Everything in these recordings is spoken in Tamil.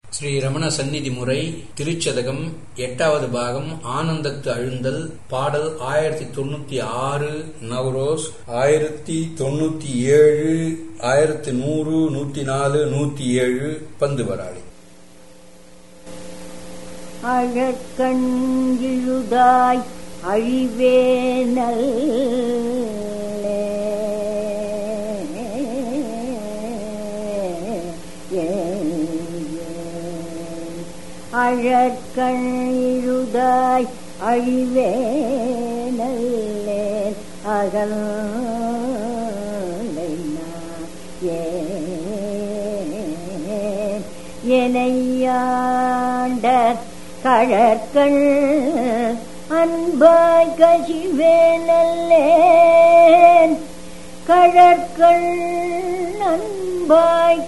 ஸ்ரீ ரமண சந்நிதி முறை திருச்சதகம் எட்டாவது பாகம் ஆனந்தத்து அழுந்தல் பாடல் ஆயிரத்தி தொண்ணூத்தி ஆறு நவரோஸ் ஆயிரத்தி தொண்ணூத்தி ஏழு ஆயிரத்தி நூறு நூத்தி நாலு நூத்தி ஏழு பந்து வராளி அழற்கண் இழுதாய் அழிவேனல் அழற்கண் இழுதாய் அழிவேனல்லேன் அகல் எனையாண்ட கழற்கள் அன்பாய் கசிவேனல்லேன் கழற்கள் அன்பாய்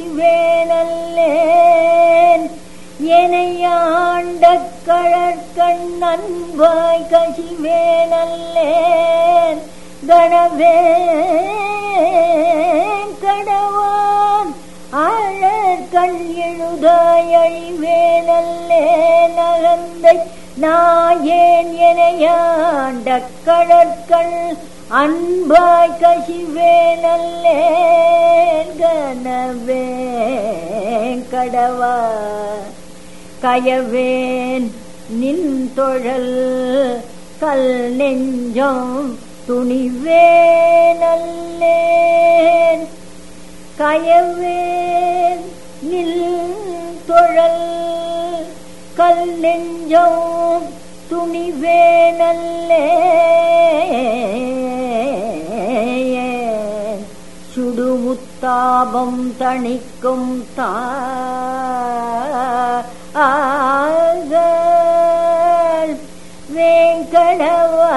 கசிவேனல்லேன் எனையாண்ட கழற்கண் அன்பாய் கசிவேனல்லேன் கணவே கடவான் ஆழற்கண் எழுதாய் அழிவேனல்லே நகந்தை நாயேன் எனையாண்ட கழற்கள் அன்பாய் கசிவேனல்லே கனவே கடவா கயவேன் நின் தொழல் கல் நெஞ்சம் துணிவேனல்லேன் கயவேன் நில் தொழல் கல் நெஞ்சம் துணிவேனல்லே சுடுமுத்தாபம் தணிக்கும் தாகள் வேங்கடவா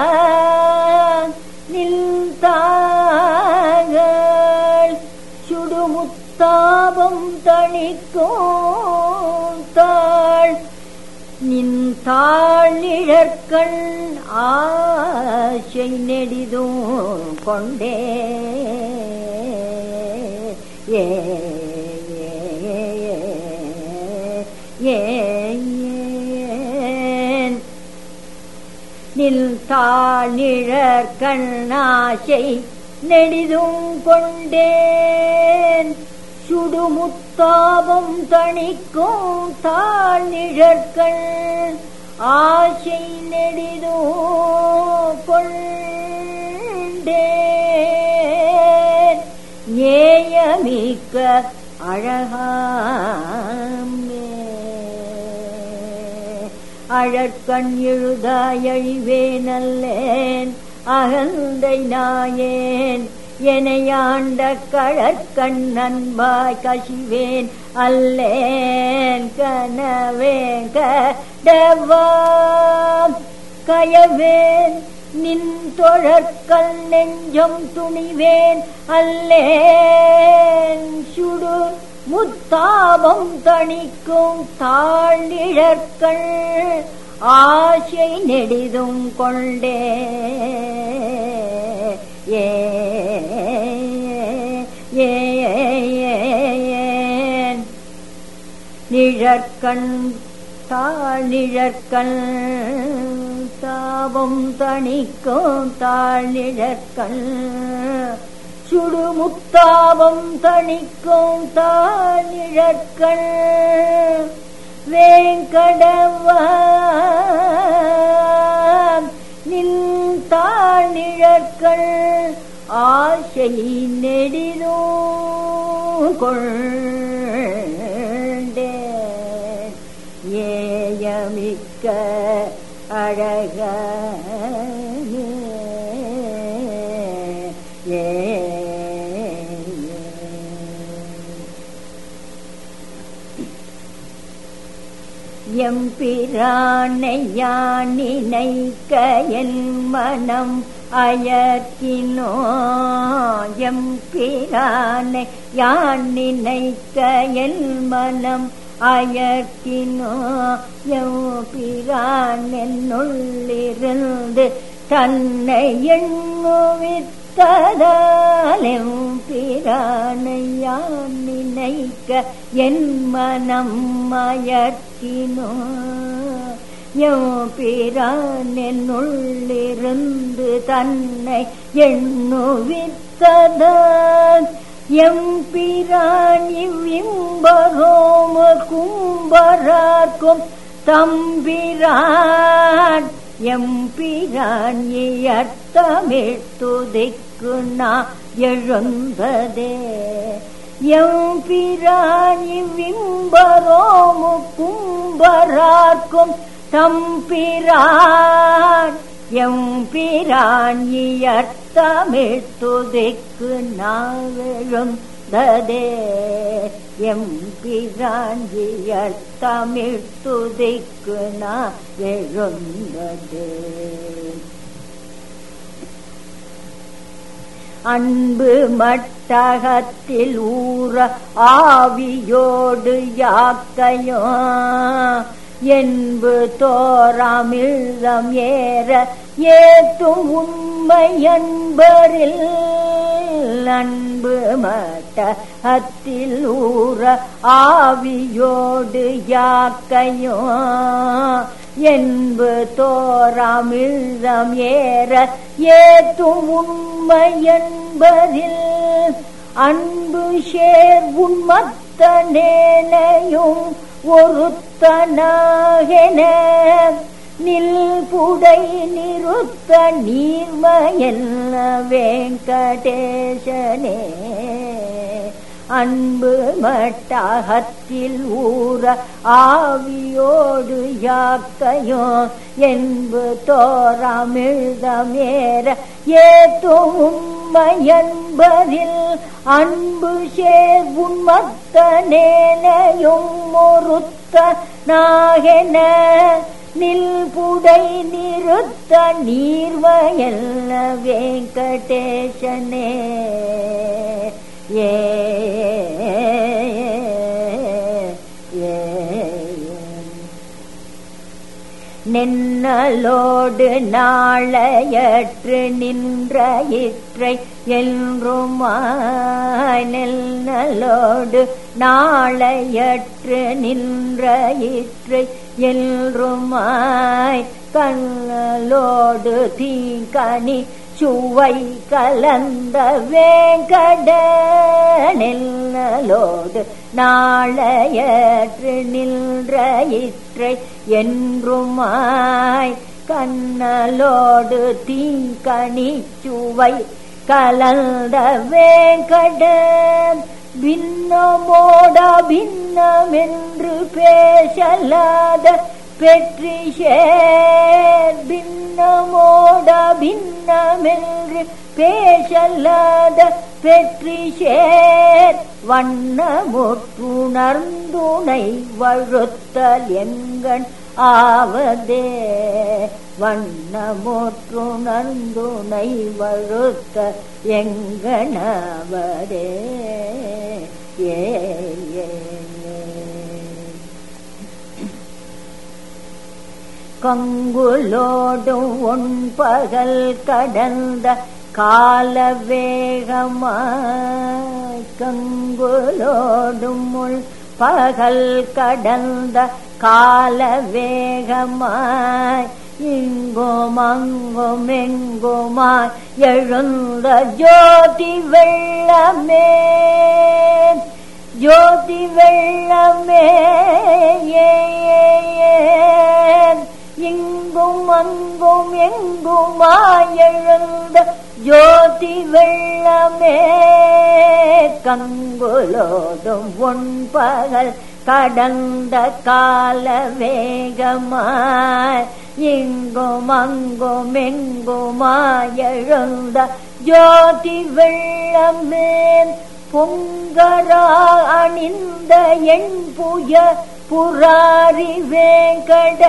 நில்தாகள் சுடுமுத்தாபம் தணிக்கும் தாள் நின் தாழிழற்கண் ஆசை நெடிதும் கொண்டே ஏ ஏன் நில் தாழிழற்கண் ஆசை நெடிதும் கொண்டேன் சுடுமுத்தாபம் தணிக்கும் தாழ்நிழற்கள் ஆசை நெடிதோ கொண்டேன் ஏயமிக்க அழகாமே அழற்கண் எழுதாய் அழிவேனல்லேன் அகந்தை நாயேன் எனையாண்ட கழற்கண் அன்பாய் கசிவேன் அல்லேன் கனவேன் கடவாம் கயவேன் நின் தொழற்கல் நெஞ்சம் துணிவேன் அல்லேன் சுடு முத்தாபம் தணிக்கும் தாழிழற்கள் ஆசை நெடிதும் கொண்டே ஏ ஏன் நிழற்கண் தாழ்நிழற்கண் தாபம் தணிக்கும் தாழ்நிழற்கண் சுடுமுத்தாபம் தணிக்கும் தாழ்நிழற்கண் வேங்கடவா நின் தாழ்நிழற்கள் ஆசை நெடிதோ கொண்டே ஏயமிக்க அழக ஏ எம்பிரானை யான் நினைக்க என் மனம் அயற்கினோ எம்பிரானை யான் நினைக்க என் மனம் அயற்கினோ எம்பிரான் என்னுள்ளிருந்து தன்னை எண்ணுவித்த வித்ததாலும் பிரானையான் நினைக்க என் மனம் மயக்கினோ பிரான் என்னுள்ளிருந்து தன்னை எண்ணுவித்ததான் எம்பிரான் இவ்விம்பரோம கும்பரார்க்கும் தம்பிரான் எம்பிரான் இயர்த்தமிழ்த்துதிக்கு நான் எழுந்ததே எம்பிரான் இவ்விம்பரோமு கும்பரார்க்கும் தம்பிரான் எம்பிரான் இயர்த்தமிழ்த்துதிக்கு நாவெழுந்ததே எம்பிரான் இயர்த்தமிழ்த்துதிக்கு நான் எழுந்ததே அன்பு மட்டகத்தில் ஊற ஆவியோடு யாக்கையோ என்பு தோராமிழ்தம் ஏற ஏத்தும் உண்மை என்பரில் அன்பு மட்டகத்தில் ஊற ஆவியோடு யாக்கையோ என்பு தோராமிழ்தம் ஏற ஏத்தும் உண்மை என்பதில் அன்பு சேர் உண்மத்த நேனையும் ஒருத்தனாகென நில்புடை நிறுத்த நீர்மயல்ல வெங்கடேசனே அன்பு மட்டாகத்தில் ஊற ஆவியோடு யாக்கையோ என்பு தோராமிழ்தமேற ஏத்தும் உண்மை என்பதில் அன்பு சேர் உண்மத்த நேனையும் ஒருத்த நாகென நில்புடை நிறுத்த நீர்வயல்ல வெங்கடேசனே ஏ நின்னலோடு நாளையற்று நின்ற இற்றை என்றுமாய் நெல்லோடு நாளையற்று நின்ற இற்றை என்றுமாய் கண்ணலோடு தீங்கனி சுவை கலந்த வேங்கட நெல்லோடு நாளையற்று நின்ற இற்றை என்றுமாய் கண்ணலோடு தீங்கனி சுவை கலந்த வேங்கட பின்னமோட பின்னமென்று பேசலாத பெற்றி சேர் பின்னமோட பின்னமென்று பேசலாத பெற்றி சேர் வண்ணமுற்றுணர்ந்துணை வழுத்தல் எங்கண் ஆவதே வண்ணமுற்றுணர்ந்துணை வழுத்த எங்கணாவதே ஏ ஏ கங்குலோடும் ஒன்பகல் கடந்த கால வேகமாய் கங்குலோடும் முள் பகல் கடந்த கால வேகமாய் இங்கும் அங்கும் எங்குமாய் எழுந்த ஜோதி வெள்ளமே ஜோதி வெள்ளமே இங்கும் அங்கும் எங்குமாய் எழுந்த ஜோதி வெள்ளமே கங்குலோடும் ஒன்பகல் கடந்த கால வேகமாய் இங்கும் அங்கும் எங்குமாய் எழுந்த ஜோதி வெள்ளமே பொங்கரா அணிந்த என் புய புராரி வேங்கட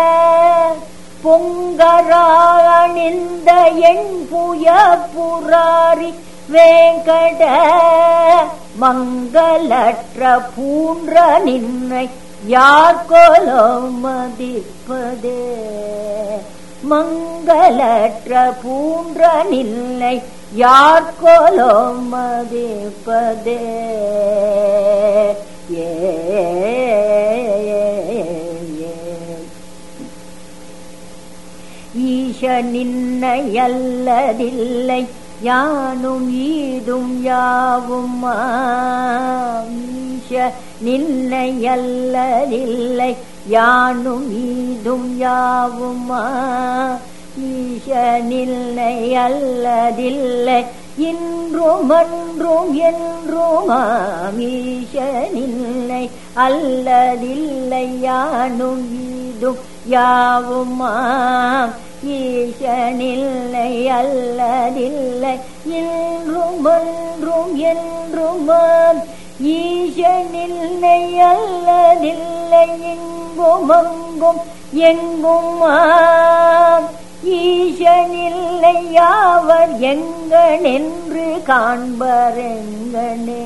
பொங்கரா அணிந்த என் புய புராரி வேங்கட மங்களற்ற பூன்ற நின்னை யார் கோலோ மதிப்பதே மங்களற்ற பூன்ற நில்லை யார்கோலோ மதிப்பதே ஏ ஈஷ நின்னை அல்லதில்லை யானும் ஈதும் யாவும் ஈஷ நின்னை அல்லதில்லை யானும் ஈதும் யாவுமா ஈஷ நின்னை அல்லதில்லை இன்றும் அன்றும் என்றுமாம் ஈஷ நின்னை அல்லதில்லை யானும் ஈதும் யாவுமாம் ஈசனில்லை அல்லதில்லை இன்றும் ஒன்றும் என்றுமாம் ஈசனில்லை அல்லதில்லை எங்கும் அங்கும் எங்கும் ஈசனில்லை யாவர் எங்கனென்று காண்பரெங்கனே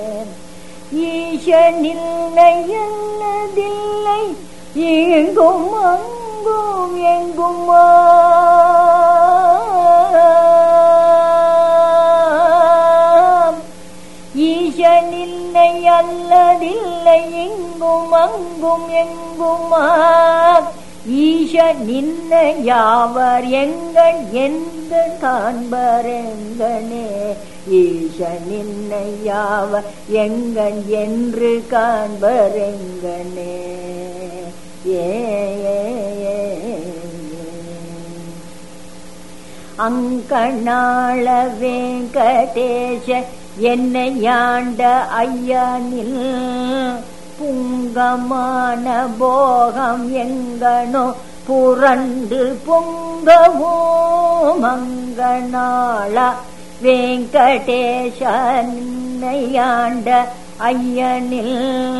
ஈசனில்லை அல்லதில்லை எங்கும் அங்கும் எங்கும் ஈசனில்லை அல்லதில்லை எங்கும் அங்கும் எங்குமா ஈச நின்ன யாவர் எங்கள் எந்த காண்பரெங்கனே ஈச நின்ன யாவர் எங்கள் என்று காண்பரெங்கனே ஏ அங்கணாள வெங்கடேஷ என்னை யாண்ட ஐயனில் புங்கமான போகம் எங்கனோ புரண்டு பொங்கவோ மங்கனாள வெங்கடேஷ நின்னையாண்ட ஐயனில்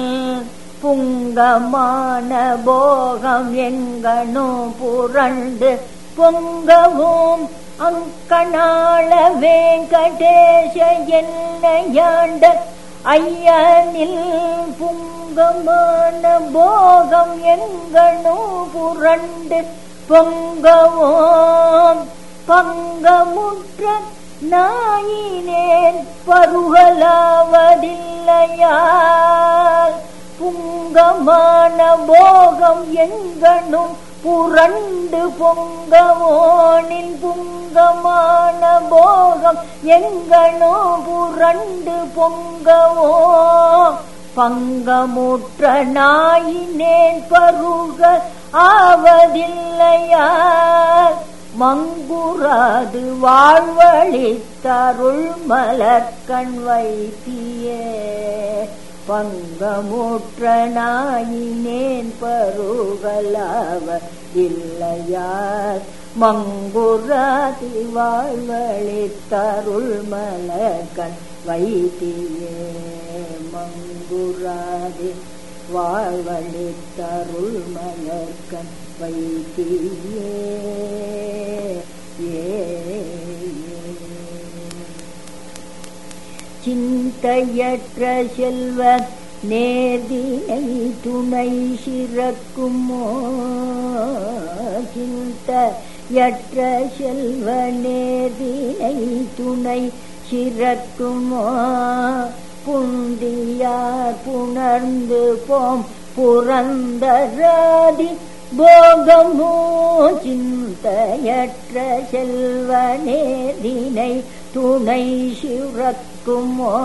புங்கமான போகம் எங்கனோ புரண்டு பொங்கவும் அங்கணாள வெங்கடேஷ என்னையாண்ட ஐயனில் புங்கமான போகம் எங்கனோ புரண்டு பொங்கவும் பங்கமுற்ற நாயினேன் பருகலாவதில்லையால் புங்கமான போகம் எங்கனும் புரண்டு பொங்கவோனின் புங்கமான போகம் எங்கனோ புரண்டு பொங்கவோ பங்கமுற்ற நாயினேன் பருக ஆவதில்லையால் மங்குராது வாழ்வழித்தருள் மலர்கண் வைத்தியே பங்கமுற்ற நாயினேன் பருகலாவ இல்லையார் மங்குராதி வாழ்வழித்தருள் மலர்கண் வைத்தியே மங்குராதி வாழ்வழித்தருள் மலர்கண் வைத்தியே ஏ சிந்தையற்ற செல்வ நேர்தினை துணை சிறக்குமோ சிந்தையற்ற செல்வ நேர்தினை துணை சிறக்குமோ புந்தியார் புணர்ந்து போம் புறந்தராதி போகமோ சிந்தையற்ற செல்வ நேர்தினை துணை சிறக்குமோ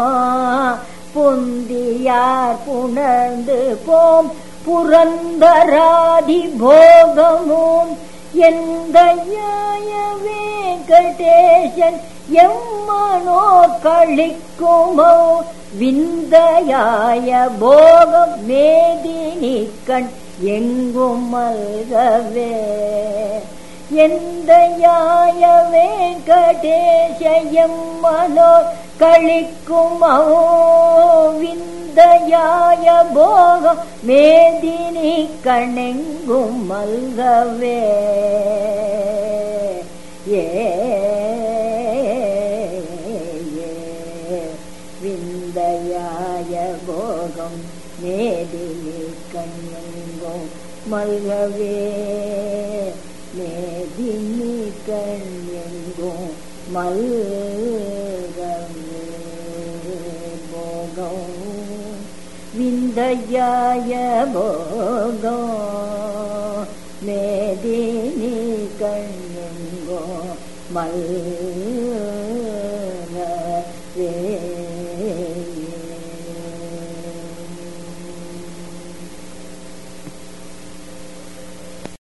பொந்தியார் புணர்ந்து போம் புரந்தராதி போகமும் எந்த நியாய வெங்கடேசன் எம்மனோர் கழிக்குமோ விந்தயாய போகம் மேதினி கண் எங்கும் மல்கவே எந்த யாய வெங்கடேச எம்மனோர் கழிக்கும் விந்தயாய போகம் மேதினி கணெங்கும் மல்கவே ஏ விந்தயாய போகம் மேதினி கண்ணெங்கும் மல்கவே மேதினி கண் எங்கும் மல்கவே போகம் விந்தையாய போகம் மேதினி கண் எங்கோ மல்கவே